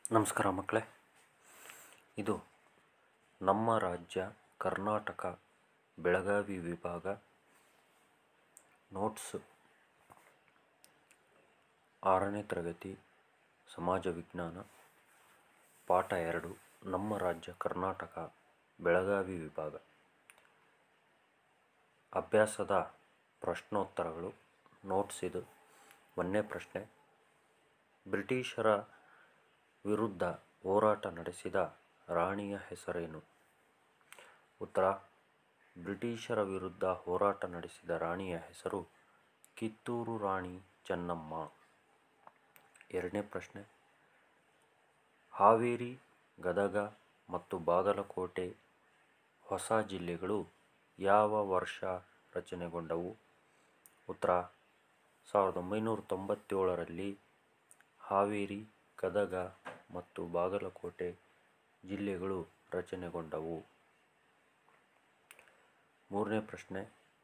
ನಮಸ್ಕಾರ ಮಕ್ಕಳೇ ಇದು ನಮ್ಮ ರಾಜ್ಯ ಕರ್ನಾಟಕ ಬೆಳಗಾವಿ ವಿಭಾಗ ನೋಟ್ಸ್ ಆರನೇ ತರಗತಿ ಸಮಾಜ ವಿಜ್ಞಾನ ಪಾಠ ಎರಡು ನಮ್ಮ ರಾಜ್ಯ ಕರ್ನಾಟಕ ಬೆಳಗಾವಿ ವಿಭಾಗ ಅಭ್ಯಾಸದ ಪ್ರಶ್ನೋತ್ತರಗಳು ನೋಟ್ಸ್ ಇದು ಒಂದನೇ ಪ್ರಶ್ನೆ ಬ್ರಿಟಿಷರ ವಿರುದ್ಧ ಹೋರಾಟ ನಡೆಸಿದ ರಾಣಿಯ ಹೆಸರೇನು ಉತ್ತರ ಬ್ರಿಟಿಷರ ವಿರುದ್ಧ ಹೋರಾಟ ನಡೆಸಿದ ರಾಣಿಯ ಹೆಸರು ಕಿತ್ತೂರು ರಾಣಿ ಚೆನ್ನಮ್ಮ ಎರಡನೇ ಪ್ರಶ್ನೆ ಹಾವೇರಿ ಗದಗ ಮತ್ತು ಬಾಗಲಕೋಟೆ ಹೊಸ ಜಿಲ್ಲೆಗಳು ಯಾವ ವರ್ಷ ರಚನೆಗೊಂಡವು ಉತ್ತರ ಸಾವಿರದ ಒಂಬೈನೂರ ತೊಂಬತ್ತೇಳರಲ್ಲಿ ಹಾವೇರಿ ಗದಗ ಮತ್ತು ಬಾಗಲಕೋಟೆ ಜಿಲ್ಲೆಗಳು ರಚನೆಗೊಂಡವು ಮೂರನೇ ಪ್ರಶ್ನೆ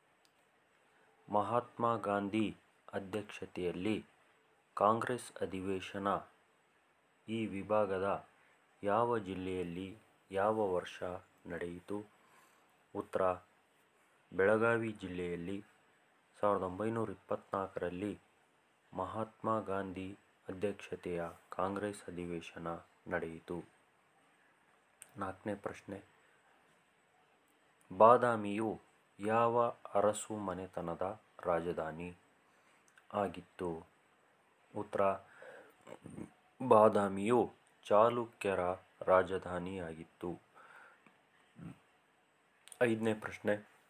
ಮಹಾತ್ಮ ಗಾಂಧಿ ಅಧ್ಯಕ್ಷತೆಯಲ್ಲಿ ಕಾಂಗ್ರೆಸ್ ಅಧಿವೇಶನ ಈ ವಿಭಾಗದ ಯಾವ ಜಿಲ್ಲೆಯಲ್ಲಿ ಯಾವ ವರ್ಷ ನಡೆಯಿತು ಉತ್ತರ ಬೆಳಗಾವಿ ಜಿಲ್ಲೆಯಲ್ಲಿ ಸಾವಿರದ ಒಂಬೈನೂರ ಇಪ್ಪತ್ತ್ನಾಲ್ಕರಲ್ಲಿ ಮಹಾತ್ಮ ಗಾಂಧಿ ಅಧ್ಯಕ್ಷತೆಯ ಕಾಂಗ್ರೆಸ್ ಅಧಿವೇಶನ ನಡೆಯಿತು ನಾಲ್ಕನೇ ಪ್ರಶ್ನೆ ಬಾದಾಮಿಯು ಯಾವ ಅರಸು ಮನೆತನದ ರಾಜಧಾನಿ ಆಗಿತ್ತು ಉತ್ತರ ಬಾದಾಮಿಯು ಚಾಲುಕ್ಯರ ರಾಜಧಾನಿಯಾಗಿತ್ತು ಐದನೇ ಪ್ರಶ್ನೆ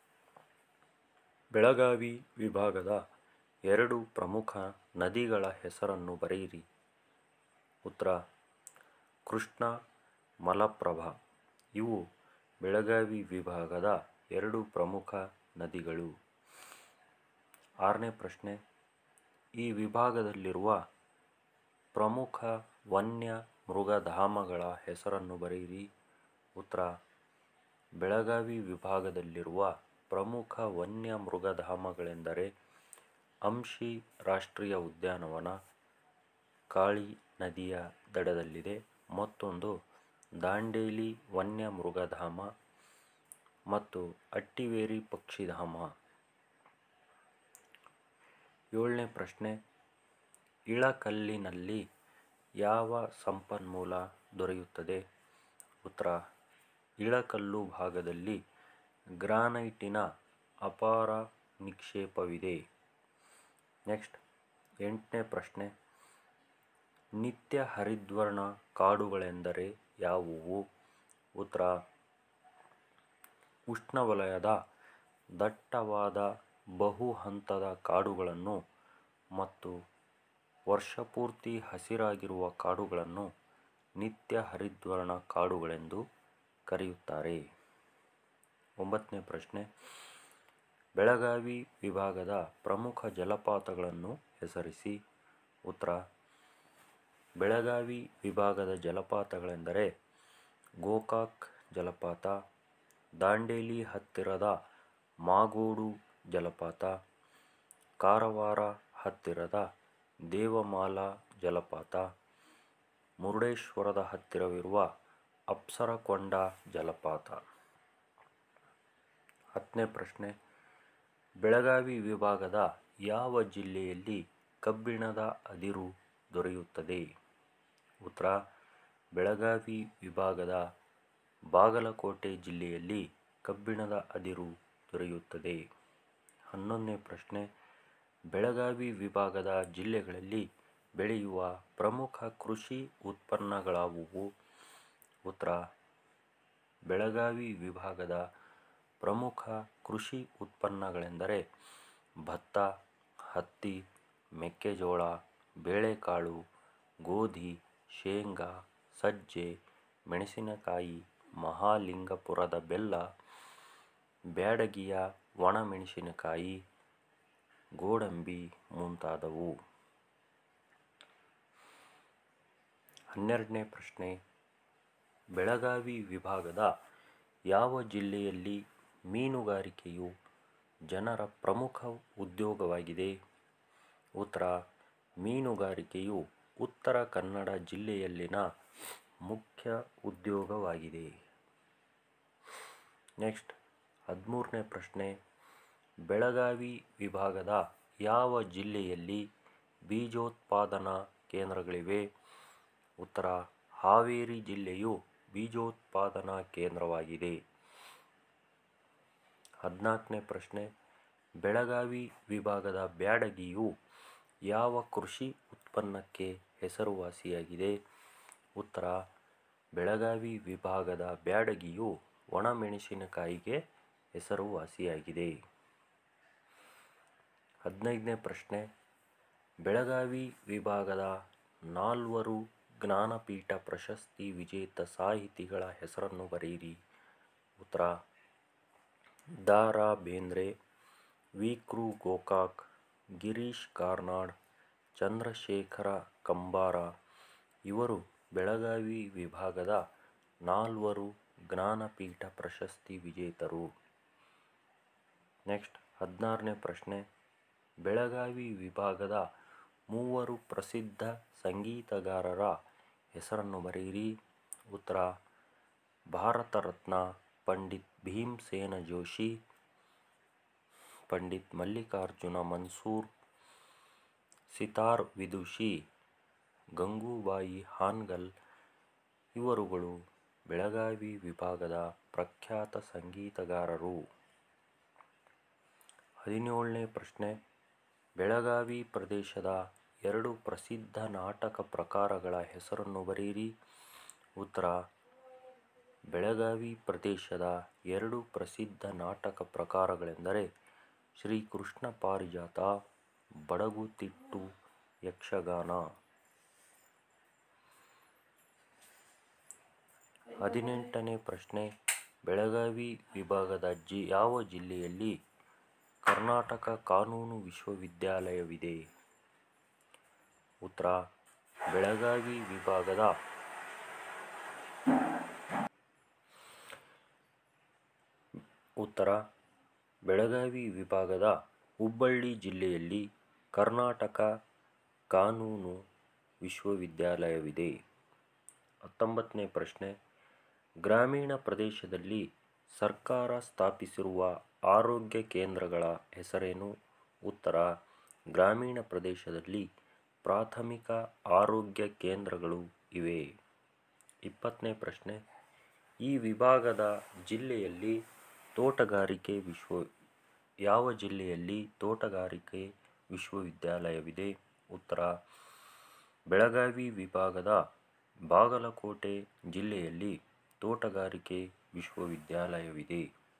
ಬೆಳಗಾವಿ ವಿಭಾಗದ ಎರಡು ಪ್ರಮುಖ ನದಿಗಳ ಹೆಸರನ್ನು ಬರೆಯಿರಿ ಉತ್ತರ ಕೃಷ್ಣ ಮಲಪ್ರಭಾ ಇವು ಬೆಳಗಾವಿ ವಿಭಾಗದ ಎರಡು ಪ್ರಮುಖ ನದಿಗಳು ಆರನೇ ಪ್ರಶ್ನೆ ಈ ವಿಭಾಗದಲ್ಲಿರುವ ಪ್ರಮುಖ ವನ್ಯ ಮೃಗಧಾಮಗಳ ಹೆಸರನ್ನು ಬರೆಯಿರಿ ಉತ್ತರ ಬೆಳಗಾವಿ ವಿಭಾಗದಲ್ಲಿರುವ ಪ್ರಮುಖ ವನ್ಯ ಮೃಗಧಾಮಗಳೆಂದರೆ ಅಂಶಿ ರಾಷ್ಟ್ರೀಯ ಉದ್ಯಾನವನ ಕಾಳಿ ನದಿಯ ದಡದಲ್ಲಿದೆ ಮತ್ತೊಂದು ದಾಂಡೇಲಿ ವನ್ಯ ಮೃಗಧಾಮ ಮತ್ತು ಅಟ್ಟಿವೇರಿ ಪಕ್ಷಿಧಾಮ ಏಳನೇ ಪ್ರಶ್ನೆ ಇಳಕಲ್ಲಿನಲ್ಲಿ ಯಾವ ಸಂಪನ್ಮೂಲ ದೊರೆಯುತ್ತದೆ ಉತ್ತರ ಇಳಕಲ್ಲು ಭಾಗದಲ್ಲಿ ಗ್ರಾನೈಟಿನ ಅಪಾರ ನಿಕ್ಷೇಪವಿದೆ ನೆಕ್ಸ್ಟ್ ಎಂಟನೇ ಪ್ರಶ್ನೆ ನಿತ್ಯ ಹರಿದ್ವರ್ಣ ಕಾಡುಗಳೆಂದರೆ ಯಾವುವು ಉತ್ತರ ಉಷ್ಣವಲಯದ ದಟ್ಟವಾದ ಬಹು ಹಂತದ ಕಾಡುಗಳನ್ನು ಮತ್ತು ವರ್ಷಪೂರ್ತಿ ಹಸಿರಾಗಿರುವ ಕಾಡುಗಳನ್ನು ನಿತ್ಯ ಹರಿದ್ವರ್ಣ ಕಾಡುಗಳೆಂದು ಕರೆಯುತ್ತಾರೆ ಒಂಬತ್ತನೇ ಪ್ರಶ್ನೆ ಬೆಳಗಾವಿ ವಿಭಾಗದ ಪ್ರಮುಖ ಜಲಪಾತಗಳನ್ನು ಹೆಸರಿಸಿ ಉತ್ತರ ಬೆಳಗಾವಿ ವಿಭಾಗದ ಜಲಪಾತಗಳೆಂದರೆ ಗೋಕಾಕ್ ಜಲಪಾತ ದಾಂಡೇಲಿ ಹತ್ತಿರದ ಮಾಗೋಡು ಜಲಪಾತ ಕಾರವಾರ ಹತ್ತಿರದ ದೇವಮಾಲ ಜಲಪಾತ ಮುರುಡೇಶ್ವರದ ಹತ್ತಿರವಿರುವ ಅಪ್ಸರಕೊಂಡ ಜಲಪಾತ ಹತ್ತನೇ ಪ್ರಶ್ನೆ ಬೆಳಗಾವಿ ವಿಭಾಗದ ಯಾವ ಜಿಲ್ಲೆಯಲ್ಲಿ ಕಬ್ಬಿಣದ ಅದಿರು ದೊರೆಯುತ್ತದೆ ಉತ್ತರ ಬೆಳಗಾವಿ ವಿಭಾಗದ ಬಾಗಲಕೋಟೆ ಜಿಲ್ಲೆಯಲ್ಲಿ ಕಬ್ಬಿಣದ ಅದಿರು ದೊರೆಯುತ್ತದೆ ಹನ್ನೊಂದನೇ ಪ್ರಶ್ನೆ ಬೆಳಗಾವಿ ವಿಭಾಗದ ಜಿಲ್ಲೆಗಳಲ್ಲಿ ಬೆಳೆಯುವ ಪ್ರಮುಖ ಕೃಷಿ ಉತ್ಪನ್ನಗಳಾವುವು ಉತ್ತರ ಬೆಳಗಾವಿ ವಿಭಾಗದ ಪ್ರಮುಖ ಕೃಷಿ ಉತ್ಪನ್ನಗಳೆಂದರೆ ಭತ್ತ ಹತ್ತಿ ಮೆಕ್ಕೆಜೋಳ ಬೇಳೆಕಾಳು ಗೋಧಿ ಶೇಂಗಾ ಸಜ್ಜೆ ಮೆಣಸಿನಕಾಯಿ ಮಹಾಲಿಂಗಪುರದ ಬೆಲ್ಲ ಬ್ಯಾಡಗಿಯ ಒಣಮೆಣಸಿನಕಾಯಿ ಗೋಡಂಬಿ ಮುಂತಾದವು ಹನ್ನೆರಡನೇ ಪ್ರಶ್ನೆ ಬೆಳಗಾವಿ ವಿಭಾಗದ ಯಾವ ಜಿಲ್ಲೆಯಲ್ಲಿ ಮೀನುಗಾರಿಕೆಯು ಜನರ ಪ್ರಮುಖ ಉದ್ಯೋಗವಾಗಿದೆ ಉತ್ತರ ಮೀನುಗಾರಿಕೆಯು ಉತ್ತರ ಕನ್ನಡ ಜಿಲ್ಲೆಯಲ್ಲಿನ ಮುಖ್ಯ ಉದ್ಯೋಗವಾಗಿದೆ ನೆಕ್ಸ್ಟ್ ಹದಿಮೂರನೇ ಪ್ರಶ್ನೆ ಬೆಳಗಾವಿ ವಿಭಾಗದ ಯಾವ ಜಿಲ್ಲೆಯಲ್ಲಿ ಬೀಜೋತ್ಪಾದನಾ ಕೇಂದ್ರಗಳಿವೆ ಉತ್ತರ ಹಾವೇರಿ ಜಿಲ್ಲೆಯು ಬೀಜೋತ್ಪಾದನಾ ಕೇಂದ್ರವಾಗಿದೆ ಹದಿನಾಲ್ಕನೇ ಪ್ರಶ್ನೆ ಬೆಳಗಾವಿ ವಿಭಾಗದ ಬ್ಯಾಡಗಿಯು ಯಾವ ಕೃಷಿ ಉತ್ಪನ್ನಕ್ಕೆ ಹೆಸರುವಾಸಿಯಾಗಿದೆ ಉತ್ತರ ಬೆಳಗಾವಿ ವಿಭಾಗದ ಬ್ಯಾಡಗಿಯು ಒಣಮೆಣಸಿನಕಾಯಿಗೆ ಹೆಸರುವಾಸಿಯಾಗಿದೆ ಹದಿನೈದನೇ ಪ್ರಶ್ನೆ ಬೆಳಗಾವಿ ವಿಭಾಗದ ನಾಲ್ವರು ಜ್ಞಾನಪೀಠ ಪ್ರಶಸ್ತಿ ವಿಜೇತ ಸಾಹಿತಿಗಳ ಹೆಸರನ್ನು ಬರೆಯಿರಿ ಉತ್ತರ ದ ರಾ ಬೇಂದ್ರೆ ವಿ ಕೃ ಗೋಕಾಕ್ ಗಿರೀಶ್ ಕಾರ್ನಾಡ್ ಚಂದ್ರಶೇಖರ ಕಂಬಾರ ಇವರು ಬೆಳಗಾವಿ ವಿಭಾಗದ ನಾಲ್ವರು ಜ್ಞಾನಪೀಠ ಪ್ರಶಸ್ತಿ ವಿಜೇತರು ನೆಕ್ಸ್ಟ್ ಹದಿನಾರನೇ ಪ್ರಶ್ನೆ ಬೆಳಗಾವಿ ವಿಭಾಗದ ಮೂವರು ಪ್ರಸಿದ್ಧ ಸಂಗೀತಗಾರರ ಹೆಸರನ್ನು ಬರೆಯಿರಿ ಉತ್ತರ ಭಾರತ ರತ್ನ ಪಂಡಿತ್ ಭೀಮ್ಸೇನ ಜೋಶಿ ಪಂಡಿತ್ ಮಲ್ಲಿಕಾರ್ಜುನ ಮನ್ಸೂರ್ ಸಿತಾರ್ ವಿದುಷಿ ಗಂಗೂಬಾಯಿ ಹಾನ್ಗಲ್ ಇವರುಗಳು ಬೆಳಗಾವಿ ವಿಭಾಗದ ಪ್ರಖ್ಯಾತ ಸಂಗೀತಗಾರರು ಹದಿನೇಳನೇ ಪ್ರಶ್ನೆ ಬೆಳಗಾವಿ ಪ್ರದೇಶದ ಎರಡು ಪ್ರಸಿದ್ಧ ನಾಟಕ ಪ್ರಕಾರಗಳ ಹೆಸರನ್ನು ಬರೆಯಿರಿ ಉತ್ತರ ಬೆಳಗಾವಿ ಪ್ರದೇಶದ ಎರಡು ಪ್ರಸಿದ್ಧ ನಾಟಕ ಪ್ರಕಾರಗಳೆಂದರೆ ಶ್ರೀಕೃಷ್ಣ ಪಾರಿಜಾತ ಬಡಗುತಿಟ್ಟು ಯಕ್ಷಗಾನ ಹದಿನೆಂಟನೇ ಪ್ರಶ್ನೆ ಬೆಳಗಾವಿ ವಿಭಾಗದ ಜಿ ಯಾವ ಜಿಲ್ಲೆಯಲ್ಲಿ ಕರ್ನಾಟಕ ಕಾನೂನು ವಿಶ್ವವಿದ್ಯಾಲಯವಿದೆ ಉತ್ತರ ಬೆಳಗಾವಿ ವಿಭಾಗದ ಉತ್ತರ ಬೆಳಗಾವಿ ವಿಭಾಗದ ಹುಬ್ಬಳ್ಳಿ ಜಿಲ್ಲೆಯಲ್ಲಿ ಕರ್ನಾಟಕ ಕಾನೂನು ವಿಶ್ವವಿದ್ಯಾಲಯವಿದೆ ಹತ್ತೊಂಬತ್ತನೇ ಪ್ರಶ್ನೆ ಗ್ರಾಮೀಣ ಪ್ರದೇಶದಲ್ಲಿ ಸರ್ಕಾರ ಸ್ಥಾಪಿಸಿರುವ ಆರೋಗ್ಯ ಕೇಂದ್ರಗಳ ಹೆಸರೇನು ಉತ್ತರ ಗ್ರಾಮೀಣ ಪ್ರದೇಶದಲ್ಲಿ ಪ್ರಾಥಮಿಕ ಆರೋಗ್ಯ ಕೇಂದ್ರಗಳು ಇವೆ ಇಪ್ಪತ್ತನೇ ಪ್ರಶ್ನೆ ಈ ವಿಭಾಗದ ಜಿಲ್ಲೆಯಲ್ಲಿ ತೋಟಗಾರಿಕೆ ವಿಶ್ವ ಯಾವ ಜಿಲ್ಲೆಯಲ್ಲಿ ತೋಟಗಾರಿಕೆ ವಿಶ್ವವಿದ್ಯಾಲಯವಿದೆ ಉತ್ತರ ಬೆಳಗಾವಿ ವಿಭಾಗದ ಬಾಗಲಕೋಟೆ ಜಿಲ್ಲೆಯಲ್ಲಿ ತೋಟಗಾರಿಕೆ ವಿಶ್ವವಿದ್ಯಾಲಯವಿದೆ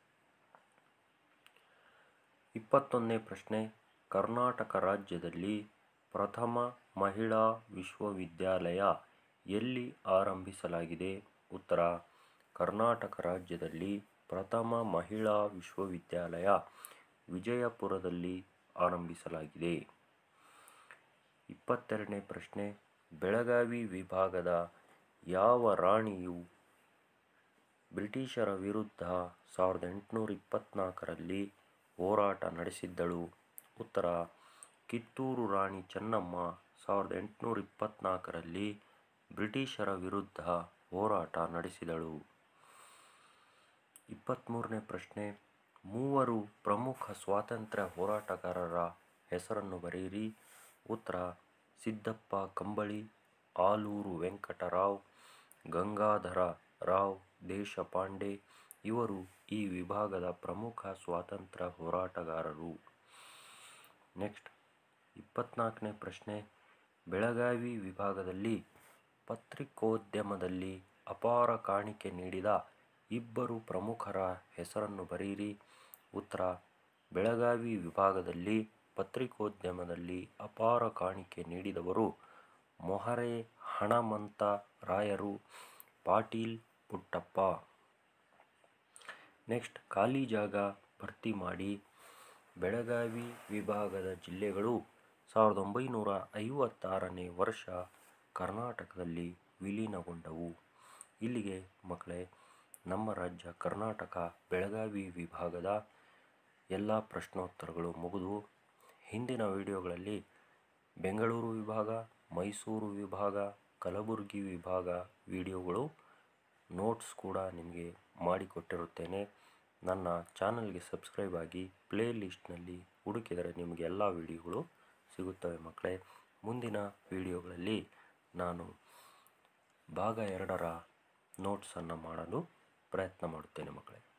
ಇಪ್ಪತ್ತೊಂದನೇ ಪ್ರಶ್ನೆ ಕರ್ನಾಟಕ ರಾಜ್ಯದಲ್ಲಿ ಪ್ರಥಮ ಮಹಿಳಾ ವಿಶ್ವವಿದ್ಯಾಲಯ ಎಲ್ಲಿ ಆರಂಭಿಸಲಾಗಿದೆ ಉತ್ತರ ಕರ್ನಾಟಕ ರಾಜ್ಯದಲ್ಲಿ ಪ್ರಥಮ ಮಹಿಳಾ ವಿಶ್ವವಿದ್ಯಾಲಯ ವಿಜಯಪುರದಲ್ಲಿ ಆರಂಭಿಸಲಾಗಿದೆ ಇಪ್ಪತ್ತೆರಡನೇ ಪ್ರಶ್ನೆ ಬೆಳಗಾವಿ ವಿಭಾಗದ ಯಾವ ರಾಣಿಯು ಬ್ರಿಟಿಷರ ವಿರುದ್ಧ ಸಾವಿರದ ಎಂಟುನೂರ ಇಪ್ಪತ್ತ್ನಾಲ್ಕರಲ್ಲಿ ಹೋರಾಟ ನಡೆಸಿದ್ದಳು ಉತ್ತರ ಕಿತ್ತೂರು ರಾಣಿ ಚೆನ್ನಮ್ಮ ಸಾವಿರದ ಎಂಟುನೂರ ಇಪ್ಪತ್ತ್ನಾಲ್ಕರಲ್ಲಿ ಬ್ರಿಟಿಷರ ವಿರುದ್ಧ ಹೋರಾಟ ನಡೆಸಿದಳು ಇಪ್ಪತ್ತ್ಮೂರನೇ ಪ್ರಶ್ನೆ ಮೂವರು ಪ್ರಮುಖ ಸ್ವಾತಂತ್ರ್ಯ ಹೋರಾಟಗಾರರ ಹೆಸರನ್ನು ಬರೆಯಿರಿ ಉತ್ತರ ಸಿದ್ದಪ್ಪ ಕಂಬಳಿ ಆಲೂರು ವೆಂಕಟರಾವ್ ಗಂಗಾಧರ ರಾವ್ ದೇಶಪಾಂಡೆ ಇವರು ಈ ವಿಭಾಗದ ಪ್ರಮುಖ ಸ್ವಾತಂತ್ರ್ಯ ಹೋರಾಟಗಾರರು ನೆಕ್ಸ್ಟ್ ಇಪ್ಪತ್ನಾಲ್ಕನೇ ಪ್ರಶ್ನೆ ಬೆಳಗಾವಿ ವಿಭಾಗದಲ್ಲಿ ಪತ್ರಿಕೋದ್ಯಮದಲ್ಲಿ ಅಪಾರ ಕಾಣಿಕೆ ನೀಡಿದ ಇಬ್ಬರು ಪ್ರಮುಖರ ಹೆಸರನ್ನು ಬರೆಯಿರಿ ಉತ್ತರ ಬೆಳಗಾವಿ ವಿಭಾಗದಲ್ಲಿ ಪತ್ರಿಕೋದ್ಯಮದಲ್ಲಿ ಅಪಾರ ಕಾಣಿಕೆ ನೀಡಿದವರು ಮೊಹರೆ ಹಣಮಂತ ರಾಯರು ಪಾಟೀಲ್ ಪುಟ್ಟಪ್ಪ ನೆಕ್ಸ್ಟ್ ಖಾಲಿ ಜಾಗ ಭರ್ತಿ ಮಾಡಿ ಬೆಳಗಾವಿ ವಿಭಾಗದ ಜಿಲ್ಲೆಗಳು ಸಾವಿರದ ಒಂಬೈನೂರ ಐವತ್ತಾರನೇ ವರ್ಷ ಕರ್ನಾಟಕದಲ್ಲಿ ವಿಲೀನಗೊಂಡವು ಇಲ್ಲಿಗೆ ಮಕ್ಕಳೇ ನಮ್ಮ ರಾಜ್ಯ ಕರ್ನಾಟಕ ಬೆಳಗಾವಿ ವಿಭಾಗದ ಎಲ್ಲ ಪ್ರಶ್ನೋತ್ತರಗಳು ಮುಗಿದು ಹಿಂದಿನ ವಿಡಿಯೋಗಳಲ್ಲಿ ಬೆಂಗಳೂರು ವಿಭಾಗ ಮೈಸೂರು ವಿಭಾಗ ಕಲಬುರಗಿ ವಿಭಾಗ ವಿಡಿಯೋಗಳು ನೋಟ್ಸ್ ಕೂಡ ನಿಮಗೆ ಮಾಡಿಕೊಟ್ಟಿರುತ್ತೇನೆ ನನ್ನ ಚಾನಲ್ಗೆ ಸಬ್ಸ್ಕ್ರೈಬ್ ಆಗಿ ಪ್ಲೇ ಲಿಸ್ಟ್ನಲ್ಲಿ ಹುಡುಕಿದರೆ ನಿಮಗೆ ಎಲ್ಲ ವಿಡಿಯೋಗಳು ಸಿಗುತ್ತವೆ ಮಕ್ಕಳೇ ಮುಂದಿನ ವಿಡಿಯೋಗಳಲ್ಲಿ ನಾನು ಭಾಗ ಎರಡರ ನೋಟ್ಸನ್ನು ಮಾಡಲು ಪ್ರಯತ್ನ ಮಾಡುತ್ತೇನೆ ಮಕ್ಕಳೇ